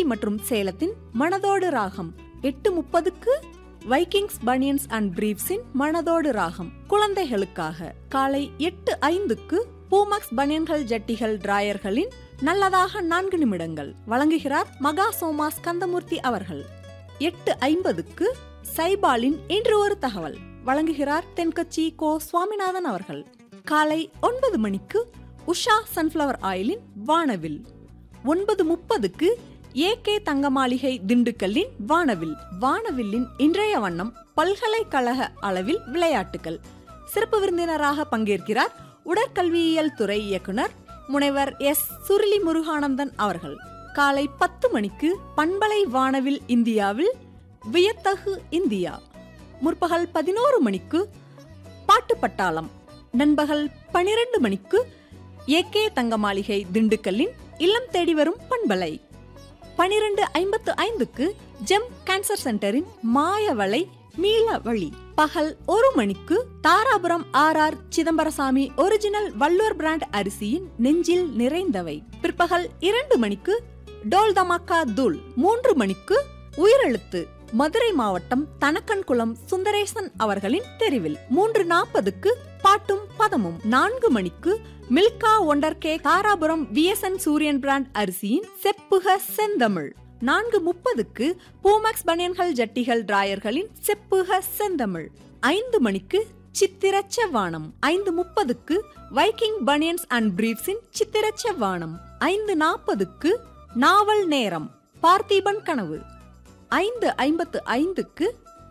மற்றும் சேலத்தின் மனதோடு ராகம் எட்டு முப்பதுக்கு வைக்கிங்ஸ் பனியன்ஸ் அண்ட் பிரீவ்ஸின் மனதோடு ராகம் குழந்தைகளுக்காக காலை எட்டு ஐந்துக்கு பூமக்ஸ் பனியன்கள் ஜட்டிகள் டிராயர்களின் நல்லதாக நான்கு நிமிடங்கள் வழங்குகிறார் மகா சோமா ஸ்கந்தமூர்த்தி அவர்கள் எட்டு ஐம்பதுக்கு சைபாலின் இன்று ஒரு தகவல் வழங்குகிறார் தென்கட்சி கோ சுவாமிநாதன் அவர்கள் காலை ஒன்பது மணிக்கு உஷா சன்ஃப்ளவர் ஆயிலின் வானவில் ஒன்பது முப்பதுக்கு ஏ கே தங்கமாளிகை திண்டுக்கல்லின் வானவில் வானவில்லின் இன்றைய வண்ணம் பல்கலைக்கழக அளவில் விளையாட்டுகள் சிறப்பு விருந்தினராக பங்கேற்கிறார் உடற்கல்வியியல் துறை இயக்குனர் முனைவர் எஸ் சுருளி முருகானந்தன் அவர்கள் காலை பத்து மணிக்கு பண்பலை வானவில் இந்தியாவில் வியத்தகு இந்தியா முற்பகல் பதினோரு மணிக்கு பாட்டு பட்டாளம் நண்பகல் பனிரெண்டு மணிக்கு ஏ கே தங்கமாளிகை திண்டுக்கல்லின் இல்லம் தேடி வரும் பண்பலை பனிரெண்டு ஐம்பத்து ஐந்துக்கு ஜெம் கேன்சர் சென்டரின் மாயவளை மீள வழி பகல் ஒரு மணிக்கு Dharapuram R R Chidambarasamy original Valluvar brand அரிசியின் நெஞ்சில் நிறைந்தவை பிற்பகல் இரண்டு மணிக்கு டோல் தமாக்கா தூள் மூன்று மணிக்கு உயிரெழுத்து மதுரை மாவட்டம் தனக்கன்குளம் சுந்தரேசன் அவர்களின் தெரிவில் மூன்று நாற்பதுக்கு பாட்டும் பதமும் நான்கு மணிக்கு Milka wonder cake Dharapuram VSN Suriyan brand அரிசியின் செப்புக செந்தமிழ் நான்கு முப்பதுக்கு பூமக்ஸ் பனியன்கள் ஜட்டிகள் டிராயர்களின் செப்புக செந்தமிழ் ஐந்து மணிக்கு சித்திரச்ச வானம் ஐந்து முப்பதுக்கு வைக்கிங் பனியன்ஸ் அண்ட் பிரீவ்ஸின் சித்திரச்ச வானம் ஐந்து நாற்பதுக்கு நாவல் நேரம் பார்த்திபன் கனவு ஐந்து ஐம்பத்து ஐந்துக்கு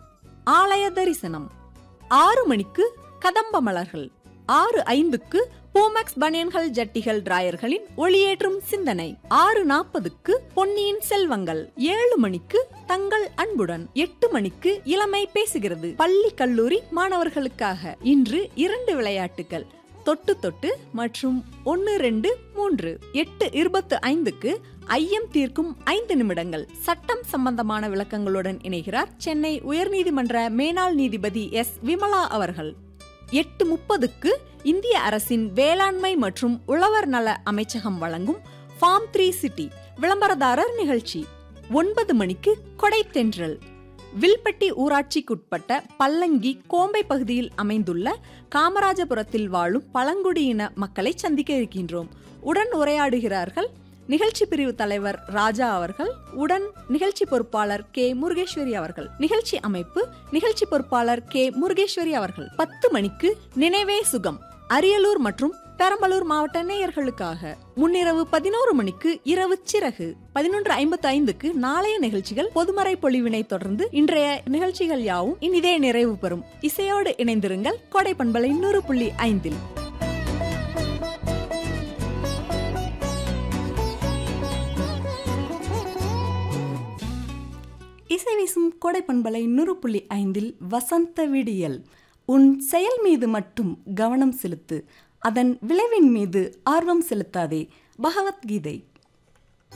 ஆலய தரிசனம் ஆறு மணிக்கு கதம்ப மலர்கள் ஆறு ஐந்துக்கு பூமக்ஸ் பனியன்கள் ஜட்டிகள் டிராயர்களின் ஒளியேற்றும் சிந்தனை ஆறு நாற்பதுக்கு பொன்னியின் செல்வங்கள் ஏழு மணிக்கு தங்கள் அன்புடன் எட்டு மணிக்கு இளமை பேசுகிறது பள்ளி கல்லூரி மாணவர்களுக்காக இன்று இரண்டு விளையாட்டுகள் தொட்டு தொட்டு மற்றும் ஒன்னு ரெண்டு மூன்று எட்டு இருபத்து ஐந்துக்கு ஐயம் தீர்க்கும் ஐந்து நிமிடங்கள் சட்டம் சம்பந்தமான விளக்கங்களுடன் இணைகிறார் சென்னை உயர்நீதிமன்ற மேனாள் நீதிபதி எஸ் விமலா அவர்கள் எட்டு முப்பதுக்கு இந்திய அரசின் வேளாண்மை மற்றும் உழவர் நல அமைச்சகம் வழங்கும் ஃபார்ம் த்ரீ சிட்டி விளம்பரதாரர் நிகழ்ச்சி ஒன்பது மணிக்கு கொடை தென்றல் வில்பட்டி ஊராட்சிக்குட்பட்ட பல்லங்கி கோம்பை பகுதியில் அமைந்துள்ள காமராஜபுரத்தில் வாழும் பழங்குடியின மக்களை சந்திக்க இருக்கின்றோம் உடன் உரையாடுகிறார்கள் நிகழ்ச்சி பிரிவு தலைவர் ராஜா அவர்கள் உடன் நிகழ்ச்சி பொறுப்பாளர் கே முருகேஸ்வரி அவர்கள் நிகழ்ச்சி அமைப்பு நிகழ்ச்சி பொறுப்பாளர் கே முருகேஸ்வரி அவர்கள் பத்து மணிக்கு நினைவே சுகம் அரியலூர் மற்றும் பெரம்பலூர் மாவட்ட நேயர்களுக்காக முன்னிரவு பதினோரு மணிக்கு இரவு சிறகு பதினொன்று ஐம்பத்தி ஐந்துக்கு நாளைய நிகழ்ச்சிகள் பொதுமறை பொழிவினை தொடர்ந்து இன்றைய நிகழ்ச்சிகள் யாவும் இனிதே நிறைவு பெறும் இசையோடு இணைந்திருங்கள் கோடை பண்பலை நூறு புள்ளி ஐந்தில் இசை வீசும் கோடை பண்பலை நூறு புள்ளி ஐந்தில் வசந்த விடியல் உன் செயல் மீது மட்டும் கவனம் செலுத்து அதன் விளைவின் மீது ஆர்வம் செலுத்தாதே பகவத்கீதை